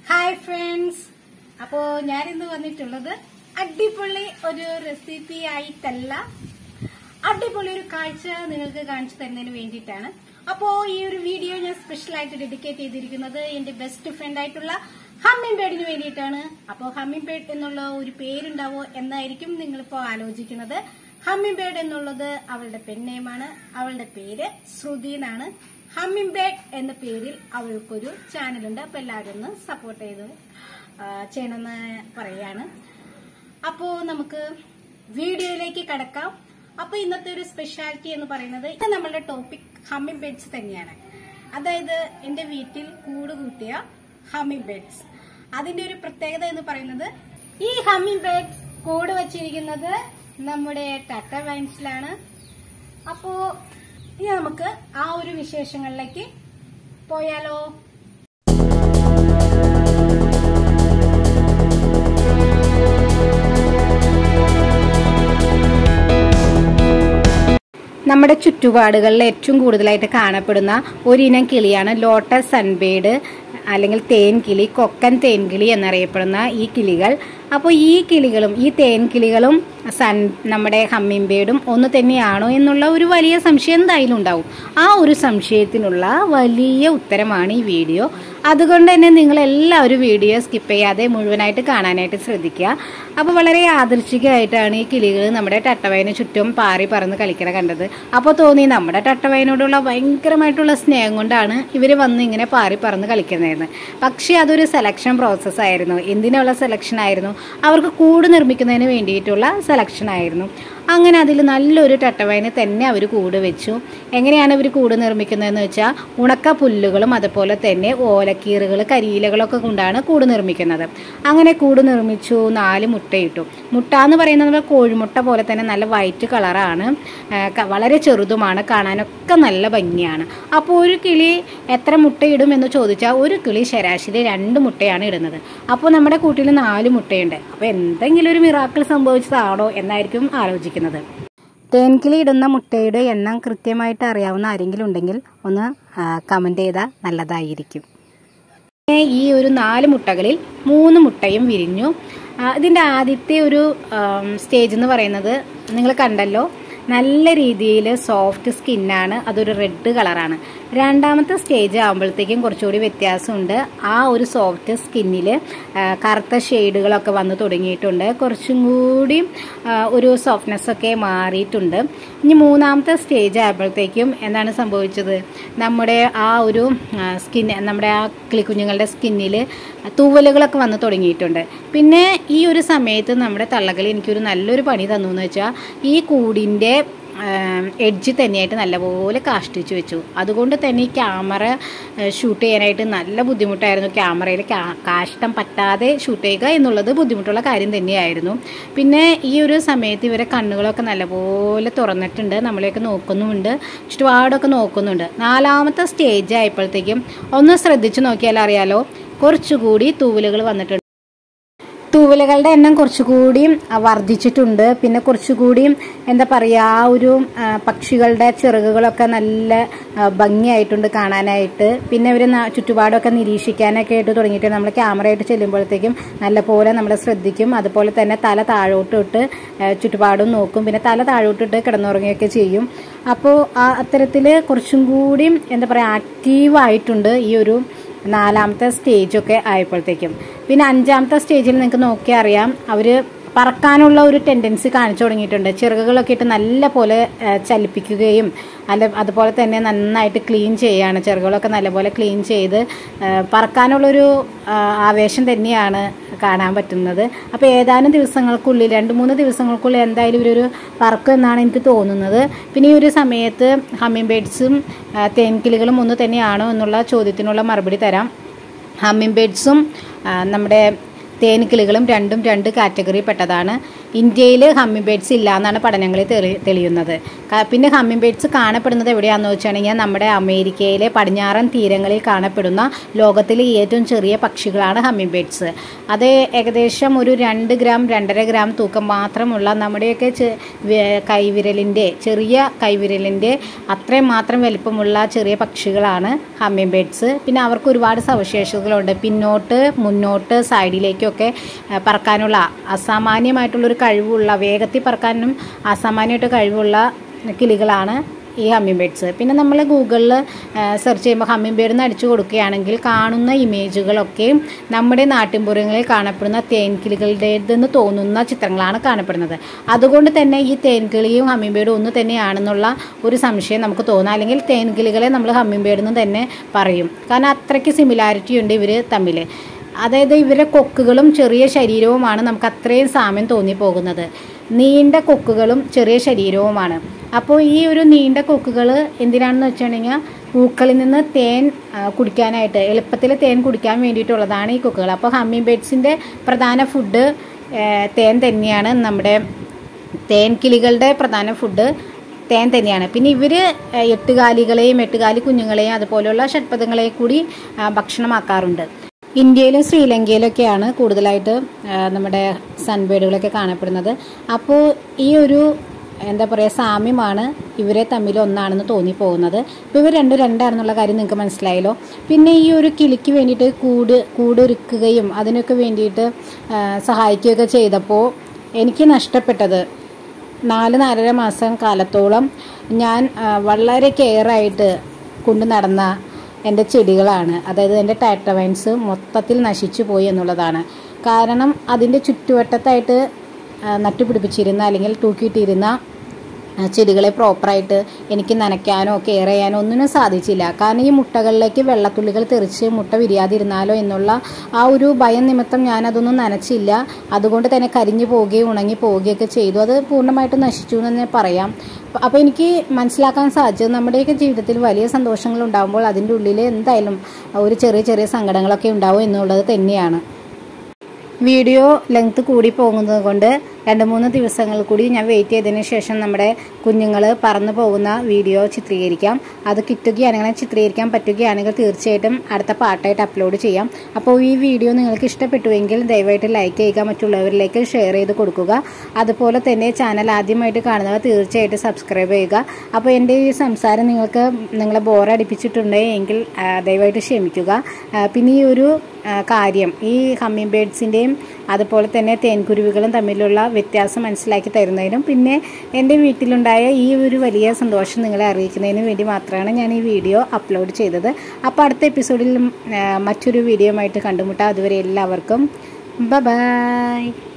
hi friends അപ്പോ ഞാനിന്ന് വന്നിട്ടുള്ളത് അടിപൊളി ഒരു റെസിപ്പി ആയിട്ടല്ല അടിപൊളി ഒരു കാഴ്ച നിങ്ങൾക്ക് കാണിച്ചു തരുന്നതിന് വേണ്ടിയിട്ടാണ് അപ്പോ ഈ ഒരു വീഡിയോ ഞാൻ സ്പെഷ്യൽ ആയിട്ട് ഡെഡിക്കേറ്റ് ചെയ്തിരിക്കുന്നത് എന്റെ ബെസ്റ്റ് ഫ്രണ്ട് ആയിട്ടുള്ള ഹമ്മിങ് ബേഡിന് വേണ്ടിയിട്ടാണ് അപ്പോ ഹമ്മിങ് ബേഡ് എന്നുള്ള ഒരു പേരുണ്ടാവോ എന്നായിരിക്കും നിങ്ങളിപ്പോ ആലോചിക്കുന്നത് ഹമ്മിങ് ബേഡ് എന്നുള്ളത് അവളുടെ പെണ്ണേമാണ് അവളുടെ പേര് ശ്രുതി എന്നാണ് ഹമ്മിങ് ബേഡ് എന്ന പേരിൽ അവൾക്കൊരു ചാനലുണ്ട് അപ്പൊ എല്ലാവരും ഒന്ന് സപ്പോർട്ട് ചെയ്ത് ആ, ചെയ്യണമെന്ന് പറയാണ് അപ്പോ നമുക്ക് വീഡിയോയിലേക്ക് കടക്കാം അപ്പൊ ഇന്നത്തെ ഒരു സ്പെഷ്യാലിറ്റി എന്ന് പറയുന്നത് ഇത് നമ്മളുടെ ടോപ്പിക് ഹമ്മിങ് ബേഡ്സ് തന്നെയാണ് അതായത് എന്റെ വീട്ടിൽ കൂട് കൂട്ടിയ ഹമ്മിങ് ബേഡ്സ് അതിന്റെ ഒരു പ്രത്യേകത എന്ന് പറയുന്നത് ഈ ഹമ്മിങ് ബേഡ്സ് കൂട് വച്ചിരിക്കുന്നത് നമ്മുടെ ടാറ്റ വൈൻസിലാണ് അപ്പോ ഇനി നമുക്ക് ആ ഒരു വിശേഷങ്ങളിലേക്ക് പോയാലോ നമ്മുടെ ചുറ്റുപാടുകളിൽ ഏറ്റവും കൂടുതലായിട്ട് കാണപ്പെടുന്ന ഒരിനം കിളിയാണ് ലോട്ടസ് സൺബേഡ് അല്ലെങ്കിൽ തേൻകിളി കൊക്കൻ തേൻകിളി എന്നറിയപ്പെടുന്ന ഈ കിളികൾ അപ്പോൾ ഈ കിളികളും ഈ തേൻകിളികളും സൺ നമ്മുടെ ഹമ്മിംബേഡും ഒന്ന് തന്നെയാണോ എന്നുള്ള ഒരു വലിയ സംശയം എന്തായാലും ഉണ്ടാവും ആ ഒരു സംശയത്തിനുള്ള വലിയ ഉത്തരമാണ് ഈ വീഡിയോ അതുകൊണ്ട് തന്നെ നിങ്ങൾ എല്ലാവരും വീഡിയോ സ്കിപ്പ് ചെയ്യാതെ മുഴുവനായിട്ട് കാണാനായിട്ട് ശ്രദ്ധിക്കുക അപ്പോൾ വളരെ യാദൃച്ഛികമായിട്ടാണ് ഈ കിളികൾ നമ്മുടെ ടട്ടവയന് ചുറ്റും പാറി പറന്ന് കളിക്കണ കണ്ടത് അപ്പോൾ തോന്നി നമ്മുടെ ടട്ടവയനോടുള്ള ഭയങ്കരമായിട്ടുള്ള സ്നേഹം കൊണ്ടാണ് ഇവർ വന്ന് ഇങ്ങനെ പാറി പറന്ന് കളിക്കുന്നതെന്ന് പക്ഷേ അതൊരു സെലക്ഷൻ പ്രോസസ്സ് ആയിരുന്നു എന്തിനുള്ള സെലക്ഷൻ ആയിരുന്നു അവർക്ക് കൂട് നിർമ്മിക്കുന്നതിന് വേണ്ടിയിട്ടുള്ള സെലക്ഷൻ ആയിരുന്നു അങ്ങനെ അതിൽ നല്ലൊരു ടട്ടവയന് തന്നെ അവർ കൂട് വെച്ചു എങ്ങനെയാണ് ഇവർ കൂട് നിർമ്മിക്കുന്നതെന്ന് വെച്ചാൽ ഉണക്ക പുല്ലുകളും അതുപോലെ തന്നെ ഓലക്കീറുകൾ കരിയിലകളൊക്കെ കൊണ്ടാണ് കൂട് നിർമ്മിക്കുന്നത് അങ്ങനെ കൂട് നിർമ്മിച്ചു നാല് മുട്ടയിട്ടു മുട്ട എന്ന് പറയുന്നത് നമ്മുടെ കോഴിമുട്ട പോലെ തന്നെ നല്ല വൈറ്റ് കളറാണ് വളരെ ചെറുതുമാണ് കാണാനൊക്കെ നല്ല ഭംഗിയാണ് അപ്പോൾ ഒരു കിളി എത്ര മുട്ടയിടും എന്ന് ചോദിച്ചാൽ ഒരു കിളി ശരാശരി രണ്ട് മുട്ടയാണ് ഇടുന്നത് അപ്പോൾ നമ്മുടെ കൂട്ടിൽ നാല് മുട്ടയുണ്ട് അപ്പോൾ എന്തെങ്കിലും ഒരു മിറാക്കിൾ സംഭവിച്ചതാണോ എന്നായിരിക്കും ആലോചിക്കുന്നത് തേൻകിളി ഇടുന്ന മുട്ടയുടെ എണ്ണം കൃത്യമായിട്ട് അറിയാവുന്ന ആരെങ്കിലും ഉണ്ടെങ്കിൽ ഒന്ന് കമൻറ്റ് ചെയ്താൽ നല്ലതായിരിക്കും പിന്നെ ഈ ഒരു നാല് മുട്ടകളിൽ മൂന്ന് മുട്ടയും വിരിഞ്ഞു ആ, ഇതിൻ്റെ ആദ്യത്തെ ഒരു സ്റ്റേജ് എന്ന് പറയുന്നത് നിങ്ങൾ കണ്ടല്ലോ നല്ല രീതിയിൽ സോഫ്റ്റ് സ്കിന്നാണ് അതൊരു റെഡ് കളറാണ് രണ്ടാമത്തെ സ്റ്റേജ് ആകുമ്പോഴത്തേക്കും കുറച്ചുകൂടി വ്യത്യാസമുണ്ട് ആ ഒരു സോഫ്റ്റ് സ്കിന്നിൽ കറുത്ത ഷെയ്ഡുകളൊക്കെ വന്ന് തുടങ്ങിയിട്ടുണ്ട് കുറച്ചും കൂടി ആ, ഒരു സോഫ്റ്റ്നെസ് ഒക്കെ മാറിയിട്ടുണ്ട് ഇനി മൂന്നാമത്തെ സ്റ്റേജ് ആയപ്പോഴത്തേക്കും എന്താണ് സംഭവിച്ചത് നമ്മുടെ ആ ഒരു സ്കിൻ നമ്മുടെ ആ കിളിക്കുഞ്ഞുങ്ങളുടെ സ്കിന്നിൽ തൂവലുകളൊക്കെ വന്ന് തുടങ്ങിയിട്ടുണ്ട് പിന്നെ ഈ ഒരു സമയത്ത് നമ്മുടെ തള്ളകൾ എനിക്കൊരു നല്ലൊരു പണി തന്നു എന്ന് വെച്ചാൽ ഈ കൂടിൻ്റെ എഡ്ജ് തന്നെയായിട്ട് നല്ലപോലെ കാഷ്ടിച്ച് വെച്ചു അതുകൊണ്ട് തന്നെ ഈ ക്യാമറ ഷൂട്ട് ചെയ്യാനായിട്ട് നല്ല ബുദ്ധിമുട്ടായിരുന്നു ക്യാമറയിൽ കാഷ്ടം പറ്റാതെ ഷൂട്ട് ചെയ്യുക എന്നുള്ളത് ബുദ്ധിമുട്ടുള്ള കാര്യം തന്നെയായിരുന്നു പിന്നെ ഈ ഒരു സമയത്ത് ഇവരെ കണ്ണുകളൊക്കെ നല്ലപോലെ തുറന്നിട്ടുണ്ട് നമ്മളെയൊക്കെ നോക്കുന്നുമുണ്ട് ചുറ്റുപാടൊക്കെ നോക്കുന്നുണ്ട് നാലാമത്തെ സ്റ്റേജ് ആയപ്പോഴത്തേക്കും ഒന്ന് ശ്രദ്ധിച്ചു നോക്കിയാൽ അറിയാലോ കുറച്ചുകൂടി തൂവലുകൾ വന്നിട്ടുണ്ട് തൂവലുകളുടെ എണ്ണം കുറച്ചുകൂടി വർദ്ധിച്ചിട്ടുണ്ട് പിന്നെ കുറച്ചുകൂടി എന്താ പറയുക ആ ഒരു ആ, പക്ഷികളുടെ ചിറകുകളൊക്കെ നല്ല ആ, ഭംഗിയായിട്ടുണ്ട് കാണാനായിട്ട് പിന്നെ അവർ ചുറ്റുപാടൊക്കെ നിരീക്ഷിക്കാനൊക്കെ ആയിട്ട് തുടങ്ങിയിട്ട് നമ്മൾ ക്യാമറയായിട്ട് ചെല്ലുമ്പോഴത്തേക്കും നല്ലപോലെ നമ്മൾ ശ്രദ്ധിക്കും അതുപോലെ തന്നെ തല താഴോട്ടിട്ട് ആ, ചുറ്റുപാടും നോക്കും പിന്നെ തല താഴോട്ടിട്ട് കിടന്നുറങ്ങുകയൊക്കെ ചെയ്യും അപ്പോൾ ആ അത്തരത്തിൽ കുറച്ചും കൂടി എന്താ പറയുക ആക്റ്റീവായിട്ടുണ്ട് ഈ ഒരു നാലാമത്തെ സ്റ്റേജൊക്കെ ആയപ്പോഴത്തേക്കും പിന്നെ അഞ്ചാമത്തെ സ്റ്റേജിൽ നിങ്ങൾക്ക് നോക്കിയാൽ അറിയാം അവർ പറക്കാനുള്ള ഒരു ടെൻഡൻസി കാണിച്ചു തുടങ്ങിയിട്ടുണ്ട് ചിറകുകളൊക്കെ ഇട്ട് നല്ല പോലെ ആ, ചലിപ്പിക്കുകയും അല്ല അതുപോലെ തന്നെ നന്നായിട്ട് ക്ലീൻ ചെയ്യുകയാണ് ചിറകുകളൊക്കെ നല്ലപോലെ ക്ലീൻ ചെയ്ത് ആ, പറക്കാനുള്ളൊരു ആ, ആവേശം തന്നെയാണ് കാണാൻ പറ്റുന്നത് അപ്പോൾ ഏതാനും ദിവസങ്ങൾക്കുള്ളിൽ രണ്ട് മൂന്ന് ദിവസങ്ങൾക്കുള്ളിൽ എന്തായാലും ഇവരൊരു പറക്കും എന്നാണ് എനിക്ക് തോന്നുന്നത് പിന്നെ ഈ ഒരു സമയത്ത് ഹമ്മിങ് ബേഡ്സും തേൻകിളികളും ഒന്ന് തന്നെയാണോ എന്നുള്ള ചോദ്യത്തിനുള്ള മറുപടി തരാം ഹമ്മിങ് ബേഡ്സും നമ്മുടെ തേൻകിളികളും രണ്ടും രണ്ട് കാറ്റഗറി പെട്ടതാണ് ഇന്ത്യയിൽ ഹമ്മിങ് ബേഡ്സ് ഇല്ല എന്നാണ് പഠനങ്ങളിൽ തെളി തെളിയുന്നത് ക- പിന്നെ ഹമ്മിങ് ബേഡ്സ് കാണപ്പെടുന്നത് എവിടെയാണെന്ന് വെച്ചാണെങ്കിൽ നമ്മുടെ അമേരിക്കയിലെ പടിഞ്ഞാറൻ തീരങ്ങളിൽ കാണപ്പെടുന്ന ലോകത്തിലെ ഏറ്റവും ചെറിയ പക്ഷികളാണ് ഹമ്മിങ് ബേഡ്സ് അത് ഏകദേശം ഒരു രണ്ട് ഗ്രാം രണ്ടര ഗ്രാം തൂക്കം മാത്രമുള്ള നമ്മുടെയൊക്കെ ചെ- വേ- കൈവിരലിൻ്റെ ചെറിയ കൈവിരലിൻ്റെ അത്രയും മാത്രം വലിപ്പമുള്ള ചെറിയ പക്ഷികളാണ് ഹമ്മിങ് ബേഡ്സ് പിന്നെ അവർക്ക് ഒരുപാട് സവിശേഷതകളുണ്ട് പിന്നോട്ട് മുന്നോട്ട് സൈഡിലേക്കൊക്കെ ആ, പറക്കാനുള്ള അസാമാന്യമായിട്ടുള്ളൊരു കഴിവുള്ള വേഗത്തിൽ പറക്കാനും അസാമാന്യമായിട്ട് കഴിവുള്ള കിളികളാണ് ഈ ഹമ്മിങ് ബേഡ്സ് പിന്നെ നമ്മൾ ഗൂഗിളിൽ സെർച്ച് ചെയ്യുമ്പോൾ ഹമ്മിങ് ബേഡ് എന്ന് അടിച്ചു കൊടുക്കുകയാണെങ്കിൽ കാണുന്ന ഇമേജുകളൊക്കെ നമ്മുടെ നാട്ടിൻപുറങ്ങളിൽ കാണപ്പെടുന്ന തേൻകിളികളുടേതെന്ന് തോന്നുന്ന ചിത്രങ്ങളാണ് കാണപ്പെടുന്നത് അതുകൊണ്ട് തന്നെ ഈ തേൻകിളിയും ഹമ്മിങ് ബേഡും ഒന്ന് തന്നെയാണെന്നുള്ള ഒരു സംശയം നമുക്ക് തോന്നാം അല്ലെങ്കിൽ തേൻകിളികളെ നമ്മൾ ഹമ്മിങ് ബേഡ് എന്ന് തന്നെ പറയും കാരണം അത്രയ്ക്ക് സിമിലാരിറ്റി ഉണ്ട് ഇവർ തമ്മിൽ അതായത് ഇവരുടെ കൊക്കുകളും ചെറിയ ശരീരവുമാണ് നമുക്ക് അത്രയും സാമ്യം തോന്നിപ്പോകുന്നത് നീണ്ട കൊക്കുകളും ചെറിയ ശരീരവുമാണ് അപ്പോൾ ഈ ഒരു നീണ്ട കൊക്കുകൾ എന്തിനാണെന്ന് വെച്ചിട്ടുണ്ടെങ്കിൽ പൂക്കളിൽ നിന്ന് തേൻ ആ, കുടിക്കാനായിട്ട് എളുപ്പത്തിൽ തേൻ കുടിക്കാൻ വേണ്ടിയിട്ടുള്ളതാണ് ഈ കൊക്കുകൾ അപ്പോൾ ഹമ്മിങ് ബേഡ്സിൻ്റെ പ്രധാന ഫുഡ് തേൻ തന്നെയാണ് നമ്മുടെ തേൻ കിളികളുടെ പ്രധാന ഫുഡ് തേൻ തന്നെയാണ് പിന്നെ ഇവർ എട്ടുകാലികളെയും എട്ടുകാലി കുഞ്ഞുങ്ങളെയും അതുപോലെയുള്ള ഷഡ്പദങ്ങളെയും കൂടി ആ, ഭക്ഷണമാക്കാറുണ്ട് ഇന്ത്യയിലും ശ്രീലങ്കയിലൊക്കെയാണ് കൂടുതലായിട്ട് ആ, നമ്മുടെ സൺബേഡുകളൊക്കെ കാണപ്പെടുന്നത് അപ്പോൾ ഈ ഒരു എന്താ പറയുക സാമ്യമാണ് ഇവരെ തമ്മിൽ ഒന്നാണെന്ന് തോന്നിപ്പോകുന്നത് ഇപ്പോൾ ഇവർ രണ്ടും രണ്ടാണെന്നുള്ള കാര്യം നിങ്ങൾക്ക് മനസ്സിലായല്ലോ പിന്നെ ഈ ഒരു കിളിക്ക് വേണ്ടിയിട്ട് കൂട് കൂടൊരുക്കുകയും അതിനൊക്കെ വേണ്ടിയിട്ട് ആ, സഹായിക്കുകയൊക്കെ ചെയ്തപ്പോൾ എനിക്ക് നഷ്ടപ്പെട്ടത് നാല് നാലര മാസം കാലത്തോളം ഞാൻ ആ, വളരെ കെയറായിട്ട് കൊണ്ടു നടന്ന എൻ്റെ ചെടികളാണ് അതായത് എൻ്റെ ടാറ്റവൈൻസ് മൊത്തത്തിൽ നശിച്ചു പോയി എന്നുള്ളതാണ് കാരണം അതിൻ്റെ ചുറ്റുവട്ടത്തായിട്ട് ആ, നട്ടുപിടിപ്പിച്ചിരുന്ന അല്ലെങ്കിൽ തൂക്കിയിട്ടിരുന്ന ആ, ചെടികളെ പ്രോപ്പറായിട്ട് എനിക്ക് നനയ്ക്കാനോ കെയർ ചെയ്യാനോ ഒന്നിനും സാധിച്ചില്ല കാരണം ഈ മുട്ടകളിലേക്ക് വെള്ളത്തുള്ളികൾ തെറിച്ച് മുട്ട വിരിയാതിരുന്നാലോ എന്നുള്ള ആ ഒരു ഭയം നിമിത്തം ഞാനതൊന്നും നനച്ചില്ല അതുകൊണ്ട് തന്നെ കരിഞ്ഞു പോവുകയും ഉണങ്ങി പോവുകയൊക്കെ ചെയ്തു അത് പൂർണ്ണമായിട്ട് നശിച്ചു എന്ന് തന്നെ പറയാം അപ്പോൾ എനിക്ക് മനസ്സിലാക്കാൻ സാധിച്ചത് നമ്മുടെയൊക്കെ ജീവിതത്തിൽ വലിയ സന്തോഷങ്ങൾ ഉണ്ടാകുമ്പോൾ അതിൻ്റെ ഉള്ളിൽ എന്തായാലും ഒരു ചെറിയ ചെറിയ സങ്കടങ്ങളൊക്കെ ഉണ്ടാവും എന്നുള്ളത് തന്നെയാണ് വീഡിയോ ലെങ്ത് കൂടി പോകുന്നത് കൊണ്ട് രണ്ട് മൂന്ന് ദിവസങ്ങൾ കൂടി ഞാൻ വെയിറ്റ് ചെയ്തതിന് ശേഷം നമ്മുടെ കുഞ്ഞുങ്ങൾ പറന്നു പോകുന്ന വീഡിയോ ചിത്രീകരിക്കാം അത് കിട്ടുകയാണെങ്കിൽ ചിത്രീകരിക്കാൻ പറ്റുകയാണെങ്കിൽ തീർച്ചയായിട്ടും അടുത്ത പാർട്ടായിട്ട് അപ്ലോഡ് ചെയ്യാം അപ്പോൾ ഈ വീഡിയോ നിങ്ങൾക്ക് ഇഷ്ടപ്പെട്ടുവെങ്കിൽ ദയവായിട്ട് ലൈക്ക് ചെയ്യുക മറ്റുള്ളവരിലേക്ക് ഷെയർ ചെയ്ത് കൊടുക്കുക അതുപോലെ തന്നെ ചാനൽ ആദ്യമായിട്ട് കാണുന്നവർ തീർച്ചയായിട്ടും സബ്സ്ക്രൈബ് ചെയ്യുക അപ്പോൾ എൻ്റെ ഈ സംസാരം നിങ്ങൾക്ക് നിങ്ങളെ ബോറടിപ്പിച്ചിട്ടുണ്ടെങ്കിൽ ആ, ദയവായിട്ട് ക്ഷമിക്കുക ആ, പിന്നെ ഈ ഒരു ആ, കാര്യം ഈ ഹമ്മിങ് ബേഡ്സിൻ്റെയും അതുപോലെ തന്നെ തേൻകുരുവികളും തമ്മിലുള്ള വ്യത്യാസം മനസ്സിലാക്കി തരുന്നതിനും പിന്നെ എൻ്റെ വീട്ടിലുണ്ടായ ഈ ഒരു വലിയ സന്തോഷം നിങ്ങളെ അറിയിക്കുന്നതിനും വേണ്ടി മാത്രമാണ് ഞാൻ ഈ വീഡിയോ അപ്ലോഡ് ചെയ്തത് അപ്പോൾ അടുത്ത എപ്പിസോഡിൽ ആ, മറ്റൊരു വീഡിയോ ആയിട്ട് കണ്ടുമുട്ടാം അതുവരെ എല്ലാവർക്കും ബ ബായ്